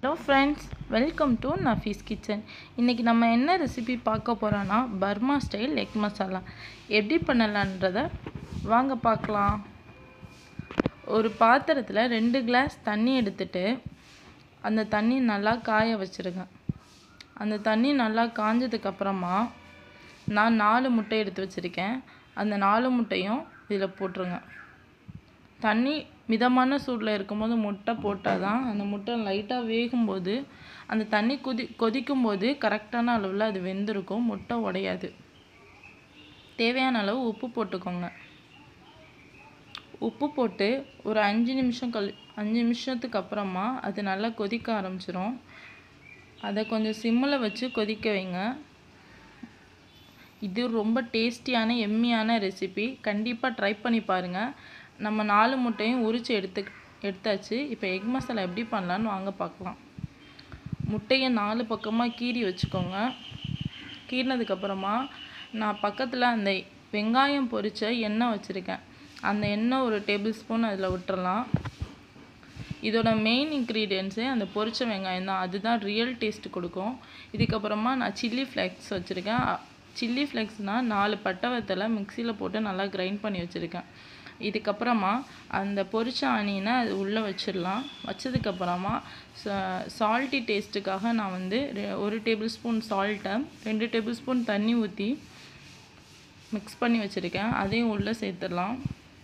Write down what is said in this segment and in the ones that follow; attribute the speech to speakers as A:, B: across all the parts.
A: hello friends welcome to Nafees kitchen இன்றைக்கி நம்ம என்ன ரெசிபி பார்க்க போகிறோன்னா பர்மா ஸ்டைல் எக் மசாலா எப்படி பண்ணலான்றத வாங்க பார்க்கலாம் ஒரு பாத்திரத்தில் ரெண்டு கிளாஸ் தண்ணி எடுத்துட்டு அந்த தண்ணி நல்லா காய வச்சுருங்க அந்த தண்ணி நல்லா காஞ்சதுக்கப்புறமா நான் நாலு முட்டை எடுத்து வச்சுருக்கேன் அந்த நாலு முட்டையும் இதில் போட்டுருங்க தண்ணி மிதமான சூடில் இருக்கும்போது முட்டை போட்டால் தான் அந்த முட்டை லைட்டாக வேகும்போது அந்த தண்ணி கொதி கொதிக்கும்போது கரெக்டான அளவில் அது வெந்திருக்கும் முட்டை உடையாது தேவையான அளவு உப்பு போட்டுக்கோங்க உப்பு போட்டு ஒரு அஞ்சு நிமிஷம் கழி அஞ்சு நிமிஷத்துக்கு அப்புறமா அது நல்லா கொதிக்க ஆரம்பிச்சிரும் அதை கொஞ்சம் சிம்மில் வச்சு கொதிக்க வைங்க இது ரொம்ப டேஸ்டியான எம்மியான ரெசிபி கண்டிப்பாக ட்ரை பண்ணி பாருங்கள் நம்ம நாலு முட்டையும் உரித்து எடுத்து எடுத்தாச்சு இப்போ எக் மசாலா எப்படி பண்ணலான்னு வாங்க பார்க்கலாம் முட்டையை நாலு பக்கமாக கீறி வச்சுக்கோங்க கீறினதுக்கப்புறமா நான் பக்கத்தில் அந்த வெங்காயம் பொரித்த எண்ணெய் வச்சுருக்கேன் அந்த எண்ணெய் ஒரு டேபிள் ஸ்பூன் அதில் விட்டுறலாம் இதோட மெயின் இன்க்ரீடியன்ஸே அந்த பொரிச்ச வெங்காயம் தான் அதுதான் ரியல் டேஸ்ட் கொடுக்கும் இதுக்கப்புறமா நான் சில்லி ஃப்ளேக்ஸ் வச்சுருக்கேன் சில்லி ஃப்ளேக்ஸ்னால் நாலு பட்டை வத்தலை மிக்சியில் போட்டு நல்லா கிரைண்ட் பண்ணி வச்சுருக்கேன் இதுக்கப்புறமா அந்த பொரிச்ச ஆனியனை அது உள்ளே வச்சிடலாம் வச்சதுக்கப்புறமா சால்ட்டி டேஸ்ட்டுக்காக நான் வந்து ஒரு டேபிள் ஸ்பூன் சால்ட்டை ரெண்டு டேபிள் ஸ்பூன் தண்ணி ஊற்றி மிக்ஸ் பண்ணி வச்சுருக்கேன் அதையும் உள்ளே சேர்த்துடலாம்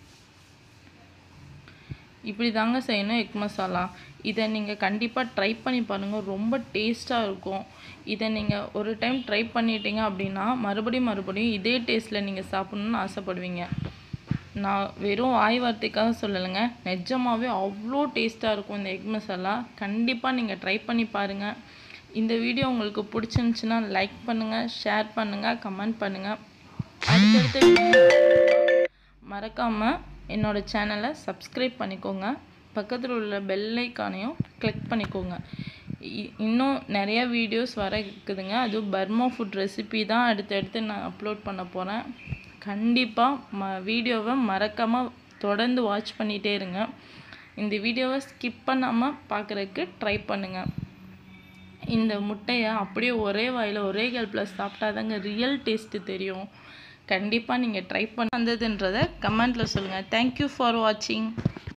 A: இப்படி தாங்க செய்யணும் எக் மசாலா இதை நீங்கள் கண்டிப்பாக ட்ரை பண்ணி பாருங்கள் ரொம்ப டேஸ்ட்டாக இருக்கும் இதை நீங்கள் ஒரு டைம் ட்ரை பண்ணிட்டீங்க அப்படின்னா மறுபடியும் மறுபடியும் இதே டேஸ்ட்டில் நீங்கள் சாப்பிட்ணுன்னு ஆசைப்படுவீங்க நான் வெறும் வாய் வார்த்தைக்காக சொல்லலைங்க நிஜமாகவே அவ்வளோ டேஸ்ட்டாக இருக்கும் இந்த எக் மசாலா கண்டிப்பாக நீங்கள் ட்ரை பண்ணி பாருங்கள் இந்த வீடியோ உங்களுக்கு பிடிச்சிருந்துச்சின்னா லைக் பண்ணுங்கள் ஷேர் பண்ணுங்கள் கமெண்ட் பண்ணுங்கள் அடுத்தடுத்த மறக்காமல் என்னோடய சேனலை சப்ஸ்கிரைப் பண்ணிக்கோங்க பக்கத்தில் உள்ள பெல் ஐக்கானையும் கிளிக் பண்ணிக்கோங்க இன்னும் நிறைய வீடியோஸ் வர இருக்குதுங்க அதுவும் பர்மா ஃபுட் ரெசிபி தான் அடுத்தடுத்து நான் அப்லோட் பண்ண போகிறேன் கண்டிப்பாக ம வீடியோவை மறக்காமல் தொடர்ந்து வாட்ச் பண்ணிகிட்டே இருங்க இந்த வீடியோவை ஸ்கிப் பண்ணாமல் பார்க்குறதுக்கு ட்ரை பண்ணுங்கள் இந்த முட்டையை அப்படியே ஒரே வாயில் ஒரே கல்ப்பில் சாப்பிட்டா தாங்க ரியல் டேஸ்ட்டு தெரியும் கண்டிப்பாக நீங்கள் ட்ரை பண்ண வந்ததுன்றதை கமெண்ட்டில் சொல்லுங்கள் தேங்க்யூ ஃபார் வாட்சிங்